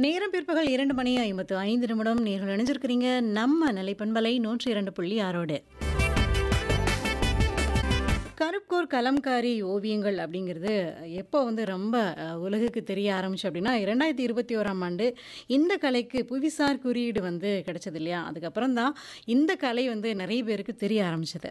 நேரம் பிற்பகல் இரண்டு மணி ஐம்பத்து ஐந்து நிமிடம் நீங்கள் இணைஞ்சிருக்கிறீங்க நம்ம நிலைப்பண்பலை நூற்றி இரண்டு புள்ளி ஆறோடு கருப்கோர் கலம்காரி ஓவியங்கள் அப்படிங்கிறது எப்போ வந்து ரொம்ப அஹ், உலகுக்கு தெரிய ஆரம்பிச்சு அப்படின்னா இரண்டாயிரத்தி இருபத்தி ஓராம் ஆண்டு இந்த கலைக்கு புவிசார் குறியீடு வந்து கிடைச்சது இல்லையா அதுக்கப்புறம் தான் இந்த கலை வந்து நிறைய பேருக்கு தெரிய ஆரம்பிச்சது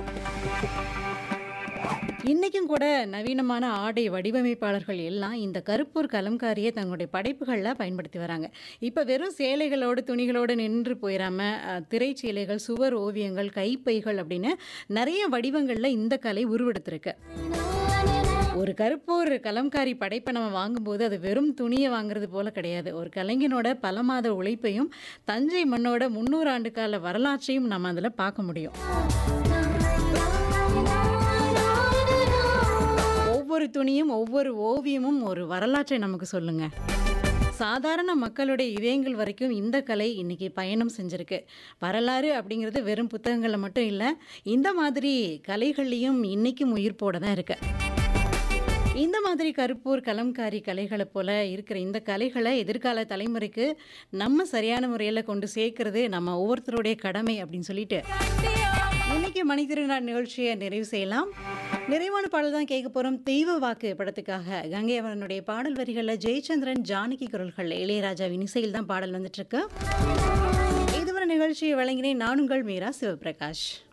இன்றைக்கும் கூட நவீனமான ஆடை வடிவமைப்பாளர்கள் எல்லாம் இந்த கருப்பூர் கலம்காரியை தங்களுடைய படைப்புகளில் பயன்படுத்தி வராங்க இப்போ வெறும் சேலைகளோடு துணிகளோடு நின்று போயிடாம அஹ், திரைச்சீலைகள் சுவர் ஓவியங்கள் கைப்பைகள் அப்படின்னு நிறைய வடிவங்களில் இந்த கலை உருவெடுத்திருக்கு ஒரு கருப்பூர் கலம்காரி படைப்பை நம்ம வாங்கும்போது அது வெறும் துணியை வாங்குறது போல கிடையாது ஒரு கலைஞனோட பல மாத உழைப்பையும் தஞ்சை மண்ணோட முன்னூறு ஆண்டு கால வரலாற்றையும் நம்ம அதில் பார்க்க முடியும் ஒவ்வொரு துணியும் ஒவ்வொரு ஓவியமும் ஒரு வரலாற்றை நமக்கு சொல்லுங்க சாதாரண மக்களுடைய இதயங்கள் வரைக்கும் இந்த கலை இன்னைக்கு பயணம் செஞ்சிருக்கு வரலாறு அப்படிங்கிறது வெறும் புத்தகங்களில் மட்டும் இல்லை இந்த மாதிரி கலைகள்லையும் இன்னைக்கும் உயிர்ப்போட தான் இருக்கு இந்த மாதிரி கருப்பூர் கலம்காரி கலைகளை போல இருக்கிற இந்த கலைகளை எதிர்கால தலைமுறைக்கு நம்ம சரியான முறையில் கொண்டு சேர்க்கறது நம்ம ஒவ்வொருத்தருடைய கடமை அப்படின்னு சொல்லிட்டு இன்னைக்கு மணித்திருநாள் நிகழ்ச்சியை நிறைவு செய்யலாம் நிறைவான பாடல் தான் கேட்க போகிறோம் தெய்வ வாக்கு படத்துக்காக கங்கை அவரனுடைய பாடல் வரிகளில் ஜெயச்சந்திரன் ஜானகி குரல்கள் இளையராஜாவின் இசையில் தான் பாடல் வந்துட்டு இருக்கு இதுவரை நிகழ்ச்சியை வழங்கினேன் நான் உங்கள் மீரா சிவபிரகாஷ்